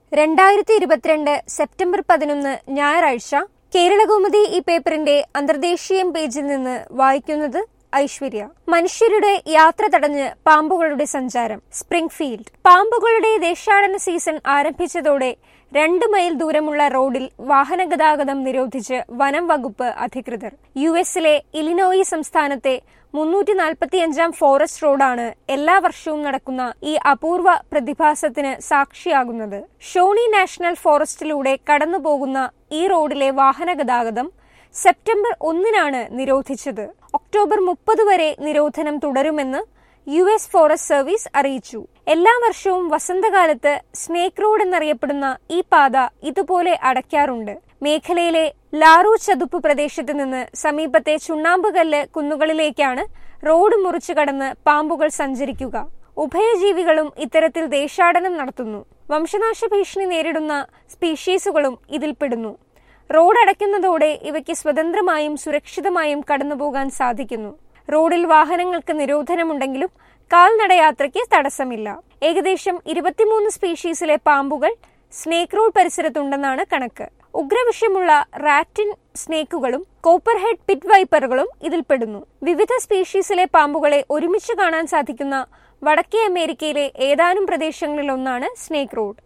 രണ്ടായിരത്തി ഇരുപത്തിരണ്ട് സെപ്റ്റംബർ പതിനൊന്ന് ഞായറാഴ്ച കേരളകൗമുദി ഈ പേപ്പറിന്റെ അന്തർദേശീയം പേജിൽ നിന്ന് വായിക്കുന്നത് ഐശ്വര്യ മനുഷ്യരുടെ യാത്ര തടഞ്ഞ് പാമ്പുകളുടെ സഞ്ചാരം സ്പ്രിംഗ്ഫീൽഡ് പാമ്പുകളുടെ ദേശാടന സീസൺ ആരംഭിച്ചതോടെ രണ്ട് മൈൽ ദൂരമുള്ള റോഡിൽ വാഹനഗതാഗതം നിരോധിച്ച് വനം വകുപ്പ് അധികൃതർ യു എസിലെ ഇലിനോയി സംസ്ഥാനത്തെ മുന്നൂറ്റി നാൽപ്പത്തിയഞ്ചാം ഫോറസ്റ്റ് റോഡാണ് എല്ലാ വർഷവും നടക്കുന്ന ഈ അപൂർവ പ്രതിഭാസത്തിന് സാക്ഷിയാകുന്നത് ഷോണി നാഷണൽ ഫോറസ്റ്റിലൂടെ കടന്നുപോകുന്ന ഈ റോഡിലെ വാഹനഗതാഗതം സെപ്റ്റംബർ ഒന്നിനാണ് നിരോധിച്ചത് ഒക്ടോബർ മുപ്പത് വരെ നിരോധനം തുടരുമെന്ന് യു എസ് ഫോറസ്റ്റ് സർവീസ് അറിയിച്ചു എല്ലാ വർഷവും വസന്തകാലത്ത് സ്നേക്ക് റോഡ് എന്നറിയപ്പെടുന്ന ഈ പാത ഇതുപോലെ അടയ്ക്കാറുണ്ട് മേഖലയിലെ ലാറു ചതുപ്പ് പ്രദേശത്ത് നിന്ന് സമീപത്തെ ചുണ്ണാമ്പുകല്ല് കുന്നുകളിലേക്കാണ് റോഡ് മുറിച്ചു കടന്ന് പാമ്പുകൾ സഞ്ചരിക്കുക ഉഭയജീവികളും ഇത്തരത്തിൽ ദേശാടനം നടത്തുന്നു വംശനാശ ഭീഷണി നേരിടുന്ന സ്പീഷീസുകളും ഇതിൽപ്പെടുന്നു റോഡ് അടയ്ക്കുന്നതോടെ ഇവയ്ക്ക് സ്വതന്ത്രമായും സുരക്ഷിതമായും കടന്നുപോകാൻ സാധിക്കുന്നു റോഡിൽ വാഹനങ്ങൾക്ക് നിരോധനമുണ്ടെങ്കിലും കാൽനടയാത്രയ്ക്ക് തടസ്സമില്ല ഏകദേശം ഇരുപത്തിമൂന്ന് സ്പീഷീസിലെ പാമ്പുകൾ സ്നേക്ക് റോഡ് പരിസരത്തുണ്ടെന്നാണ് കണക്ക് ഉഗ്രവിഷമുള്ള റാറ്റിൻ സ്നേക്കുകളും കോപ്പർഹെഡ് പിറ്റ് വൈപ്പറുകളും ഇതിൽപ്പെടുന്നു വിവിധ സ്പീഷീസിലെ പാമ്പുകളെ ഒരുമിച്ച് കാണാൻ സാധിക്കുന്ന വടക്കേ അമേരിക്കയിലെ ഏതാനും പ്രദേശങ്ങളിലൊന്നാണ് സ്നേക്ക് റോഡ്